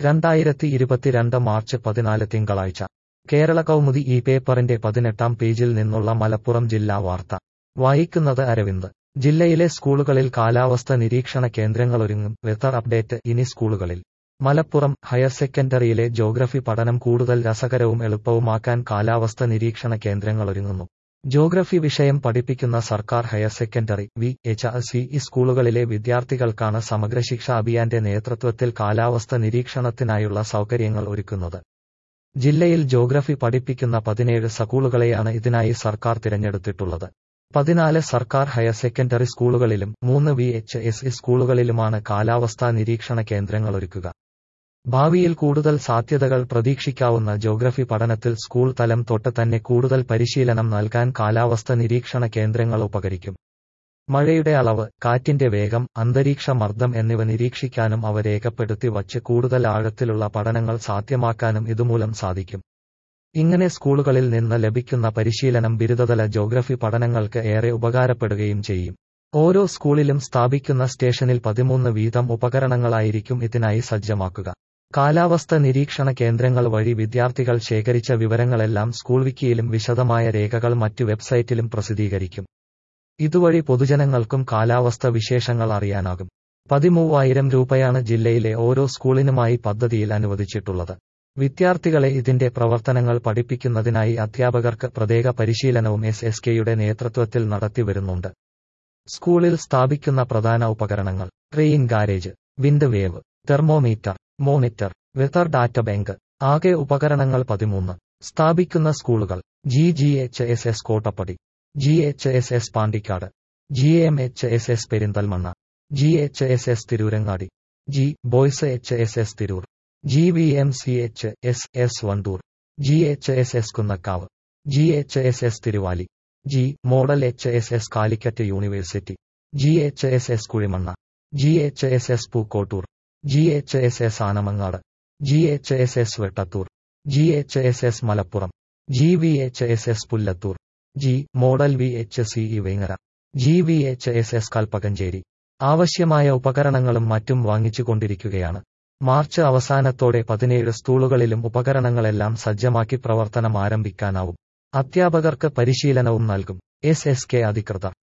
രണ്ടായിരത്തി ഇരുപത്തിരണ്ട് മാർച്ച് പതിനാല് തിങ്കളാഴ്ച കേരള കൗമുദി ഈ പേപ്പറിന്റെ പതിനെട്ടാം പേജിൽ നിന്നുള്ള മലപ്പുറം ജില്ലാ വാർത്ത വായിക്കുന്നത് അരവിന്ദ് ജില്ലയിലെ സ്കൂളുകളിൽ കാലാവസ്ഥ നിരീക്ഷണ കേന്ദ്രങ്ങളൊരുങ്ങും വെതർ അപ്ഡേറ്റ് ഇനി സ്കൂളുകളിൽ മലപ്പുറം ഹയർ സെക്കൻഡറിയിലെ ജോഗ്രഫി പഠനം കൂടുതൽ രസകരവും എളുപ്പവുമാക്കാൻ കാലാവസ്ഥ നിരീക്ഷണ കേന്ദ്രങ്ങളൊരുങ്ങുന്നു ജോഗ്രഫി വിഷയം പഠിപ്പിക്കുന്ന സർക്കാർ higher secondary V H C E സ്കൂളുകളിലെ വിദ്യാർത്ഥികൾക്കാണ് സമഗ്ര ശിക്ഷ അഭിയാന്റെ നേതൃത്വത്തിൽ കാലാവസ്ഥ നിരീക്ഷണത്തിനായുള്ള സൗകര്യങ്ങൾ ഒരുക്കുന്നത് ജില്ലയിൽ ജോഗ്രഫി പഠിപ്പിക്കുന്ന പതിനേഴ് സ്കൂളുകളെയാണ് ഇതിനായി സർക്കാർ തിരഞ്ഞെടുത്തിട്ടുള്ളത് പതിനാല് സർക്കാർ ഹയർ സെക്കൻഡറി സ്കൂളുകളിലും മൂന്ന് വി എച്ച് എസ് ഇ സ്കൂളുകളിലുമാണ് കാലാവസ്ഥാ നിരീക്ഷണ കേന്ദ്രങ്ങളൊരുക്കുക ഭാവിയിൽ കൂടുതൽ സാധ്യതകൾ പ്രതീക്ഷിക്കാവുന്ന ജോഗ്രഫി പഠനത്തിൽ സ്കൂൾ തലം തൊട്ട് തന്നെ കൂടുതൽ പരിശീലനം നൽകാൻ കാലാവസ്ഥ നിരീക്ഷണ കേന്ദ്രങ്ങൾ ഉപകരിക്കും മഴയുടെ അളവ് കാറ്റിന്റെ വേഗം അന്തരീക്ഷ മർദ്ദം എന്നിവ നിരീക്ഷിക്കാനും അവ രേഖപ്പെടുത്തി വച്ച് കൂടുതൽ ആഴത്തിലുള്ള പഠനങ്ങൾ സാധ്യമാക്കാനും ഇതുമൂലം സാധിക്കും ഇങ്ങനെ സ്കൂളുകളിൽ നിന്ന് ലഭിക്കുന്ന പരിശീലനം ബിരുദതല ജോഗ്രഫി പഠനങ്ങൾക്ക് ഏറെ ഉപകാരപ്പെടുകയും ചെയ്യും ഓരോ സ്കൂളിലും സ്ഥാപിക്കുന്ന സ്റ്റേഷനിൽ പതിമൂന്ന് വീതം ഉപകരണങ്ങളായിരിക്കും ഇതിനായി സജ്ജമാക്കുക കാലാവസ്ഥ നിരീക്ഷണ കേന്ദ്രങ്ങൾ വഴി വിദ്യാർത്ഥികൾ ശേഖരിച്ച വിവരങ്ങളെല്ലാം സ്കൂൾ വിക്കിയിലും വിശദമായ രേഖകൾ മറ്റു വെബ്സൈറ്റിലും പ്രസിദ്ധീകരിക്കും ഇതുവഴി പൊതുജനങ്ങൾക്കും കാലാവസ്ഥ വിശേഷങ്ങൾ അറിയാനാകും പതിമൂവായിരം രൂപയാണ് ജില്ലയിലെ ഓരോ സ്കൂളിനുമായി പദ്ധതിയിൽ അനുവദിച്ചിട്ടുള്ളത് വിദ്യാർത്ഥികളെ ഇതിന്റെ പ്രവർത്തനങ്ങൾ പഠിപ്പിക്കുന്നതിനായി അധ്യാപകർക്ക് പ്രത്യേക പരിശീലനവും എസ് എസ് കെയുടെ നേതൃത്വത്തിൽ നടത്തിവരുന്നുണ്ട് സ്കൂളിൽ സ്ഥാപിക്കുന്ന പ്രധാന ഉപകരണങ്ങൾ rain gauge wind vane thermometer monitor weather data bank ആകെ ഉപകരണങ്ങൾ പതിമൂന്ന് സ്ഥാപിക്കുന്ന സ്കൂളുകൾ G G H S S Kottappadi G H S S Pandikkad G M H S S Perinthalmanna G H S S Tirurangadi G boys H S S Tirur G V M C H S S Wandoor G H S S Kunnakkavu G H S S Thiruvali G model H S S Calicut university G H S S Kuzhimanna G H S S Pookkottur G H S S Anamangad G H S S Vettathur G H S S Malappuram G V H S S Pullathur G model V H C E Vengara G V H S S Kalpakanchery ആവശ്യമായ ഉപകരണങ്ങളും മറ്റും വാങ്ങിച്ചുകൊണ്ടിരിക്കുകയാണ് March അവസാനത്തോടെ പതിനേഴ് സ്കൂളുകളിലും ഉപകരണങ്ങളെല്ലാം സജ്ജമാക്കി പ്രവർത്തനം ആരംഭിക്കാനാവും അധ്യാപകർക്ക് പരിശീലനവും നൽകും എസ് എസ് കെ അധികൃതർ